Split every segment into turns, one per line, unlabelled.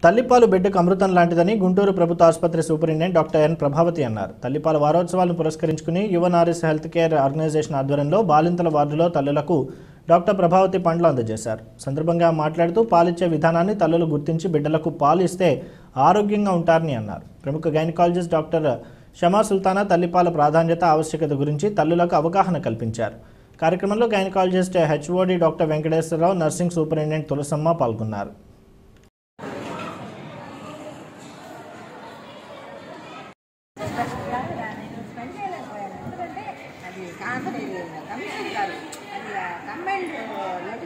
తల్లిపాలు బిడ్డకు అమృతం లాంటిదని గుంటూరు ప్రభుత్వ ఆసుపత్రి సూపరింటెండెంట్ డాక్టర్ ఎన్ ప్రభావతి అన్నారు తల్లిపాల వారోత్సవాలను పురస్కరించుకుని యువ నారిస్ హెల్త్ కేర్ ఆర్గనైజేషన్ ఆధ్వర్యంలో బాలింతల వార్డులో తల్లులకు డాక్టర్ ప్రభావతి పండ్లు అందజేశారు సందర్భంగా మాట్లాడుతూ పాలిచ్చే విధానాన్ని తల్లులు గుర్తించి బిడ్డలకు పాలు ఇస్తే ఆరోగ్యంగా ఉంటారని అన్నారు ప్రముఖ గైనకాలజిస్ట్ డాక్టర్ షమా సుల్తానా తల్లిపాల ప్రాధాన్యత ఆవశ్యకత గురించి తల్లులకు అవగాహన కల్పించారు కార్యక్రమంలో gynaecologist HOD doctor Venkateswara Rao nursing superintendent Tulasamma పాల్గొన్నారు
ఎందుకంటే అది కాన్సర్ కమిషన్ కాదు అది కంబైండ్ నోటీస్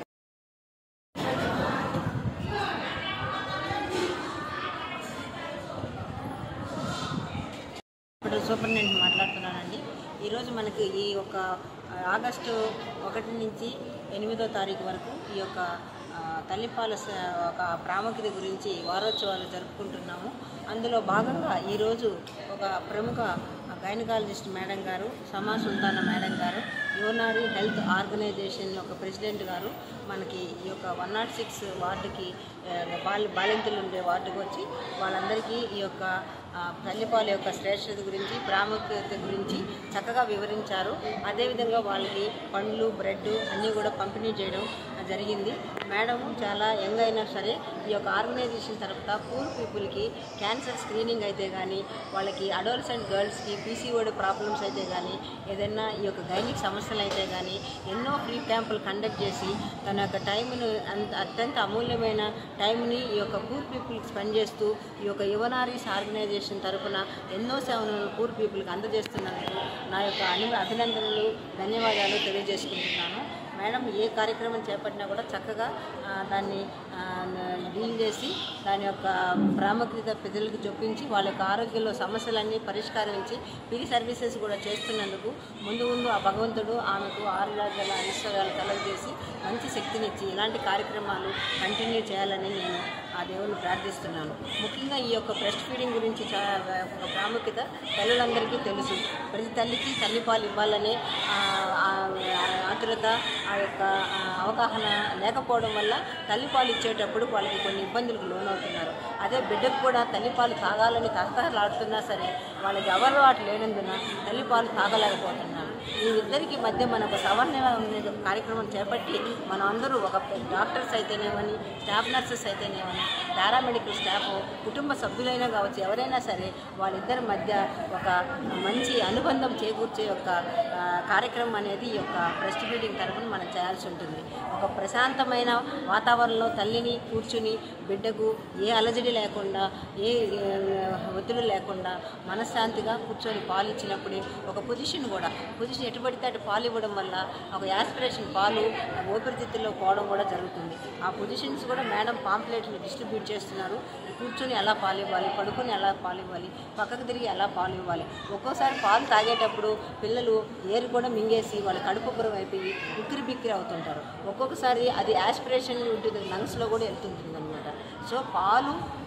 ఇప్పుడు సూపరింటెండెంట్ మాట్లాడుతున్నానండి ఈరోజు మనకి ఈ యొక్క ఆగస్టు ఒకటి నుంచి ఎనిమిదో తారీఖు వరకు ఈ యొక్క ఆ, తల్లిపాల స- ఒక ప్రాముఖ్యత గురించి వారోత్సవాలు జరుపుకుంటున్నాము అందులో భాగంగా ఈరోజు ఒక ప్రముఖ గైనకాలజిస్ట్ మేడం గారు సమా సుల్తానా మేడం గారు యువనారి హెల్త్ ఆర్గనైజేషన్ యొక్క ప్రెసిడెంట్ గారు మనకి ఈ యొక్క వన్ నాట్ సిక్స్ వార్డుకి ఆ, బాల్ బాలింతలు ఉండే వార్డుకి వచ్చి వాళ్ళందరికీ ఈ యొక్క ఆ, తల్లిపాల యొక్క శ్రేష్టత గురించి ప్రాముఖ్యత గురించి చక్కగా వివరించారు అదేవిధంగా వాళ్ళకి పండ్లు బ్రెడ్ అన్నీ కూడా పంపిణీ చేయడం జరిగింది మేడం చాలా యంగ్ అయినా సరే ఈ యొక్క ఆర్గనైజేషన్ తరఫున పూర్ పీపుల్కి క్యాన్సర్ స్క్రీనింగ్ అయితే కానీ వాళ్ళకి అడోలసెంట్ గర్ల్స్కి పీసీఓడి ప్రాబ్లమ్స్ అయితే కానీ ఏదైనా ఈ యొక్క గైనిక్ సమస్యలు అయితే కానీ ఎన్నో ఫ్రీ క్యాంపులు కండక్ట్ చేసి తన యొక్క టైంను అంత అత్యంత అమూల్యమైన టైంని ఈ యొక్క పూర్ పీపుల్కి స్పెండ్ చేస్తూ ఈ యొక్క యువనారీస్ ఆర్గనైజేషన్ తరఫున ఎన్నో సేవలను పూర్ పీపుల్కి అందజేస్తున్నందుకు నా యొక్క అను అభినందనలు ధన్యవాదాలు తెలియజేసుకుంటున్నాను మేడం ఏ కార్యక్రమం చేపట్టినా కూడా చక్కగా ఆ, దాన్ని ఆ, డీల్ చేసి దాని యొక్క ప్రాముఖ్యత ప్రజలకు చొప్పించి వాళ్ళ యొక్క ఆరోగ్యంలో సమస్యలన్నీ పరిష్కరించి ఫ్రీ సర్వీసెస్ కూడా చేస్తున్నందుకు ముందు ముందు ఆ భగవంతుడు ఆమెకు ఆరోగ్యాల ఐశ్వర్యాలు కలగజేసి మంచి శక్తినిచ్చి ఇలాంటి కార్యక్రమాలు కంటిన్యూ చేయాలని నేను ఆ దేవుని ప్రార్థిస్తున్నాను ముఖ్యంగా ఈ యొక్క బ్రెస్ట్ ఫీడింగ్ గురించి చాలా ఒక ప్రాముఖ్యత తల్లులందరికీ తెలుసు ప్రతి తల్లికి తల్లిపాలు ఇవ్వాలనే ఆ, ఆ, ఆతురత ఆ యొక్క ఆ, అవగాహన లేకపోవడం వల్ల తల్లిపాలు ఇచ్చేటప్పుడు వాళ్ళకి కొన్ని ఇబ్బందులకు లోనవుతున్నారు అదే బిడ్డకు కూడా తల్లిపాలు తాగాలని తహతహలాడుతున్నా సరే వాళ్ళకి అలవాటు లేనందున తల్లిపాలు తాగలేకపోతున్నారు ఈ ఇద్దరికి మధ్య మన ఒక సమన్వయం అనే కార్యక్రమం చేపట్టి మనం అందరూ ఒక డాక్టర్స్ అయితేనేమని స్టాఫ్ నర్సెస్ అయితేనేమని పారామెడికల్ స్టాఫ్ కుటుంబ సభ్యులైనా కావచ్చు ఎవరైనా సరే వాళ్ళిద్దరి మధ్య ఒక మంచి అనుబంధం చేకూర్చే యొక్క ఆ, కార్యక్రమం అనేది ఈ యొక్క బ్రెస్ట్ ఫీడింగ్ తరఫున మనం చేయాల్సి ఉంటుంది ఒక ప్రశాంతమైన వాతావరణంలో తల్లిని కూర్చుని బిడ్డకు ఏ అలజడి లేకుండా ఏ ఏ, ఒత్తిడి లేకుండా మనశ్శాంతిగా కూర్చొని పాలు ఇచ్చినప్పుడే ఒక పొజిషన్ కూడా పొజిషన్ ఎటు పడితే అటు పాలు ఇవ్వడం వల్ల ఒక యాస్పిరేషన్ పాలు ఊపిరితిత్తుల్లో పోవడం కూడా జరుగుతుంది ఆ పొజిషన్స్ కూడా మేడం పాంప్లెట్లు డిస్ట్రిబ్యూట్ చేస్తున్నారు కూర్చొని ఎలా పాలు ఇవ్వాలి పడుకొని ఎలా పాలు ఇవ్వాలి పక్కకు తిరిగి ఎలా పాలు ఇవ్వాలి ఒక్కోసారి పాలు తాగేటప్పుడు పిల్లలు ఏరు కూడా మింగేసి వాళ్ళ కడుపుబ్బరం అయిపోయి ఉక్కిరి బిక్కిరి అవుతుంటారు ఒక్కొక్కసారి అది యాస్పిరేషన్ ఉంటుంది లంగ్స్లో కూడా వెళ్తుంటుంది అనమాట సో పాలు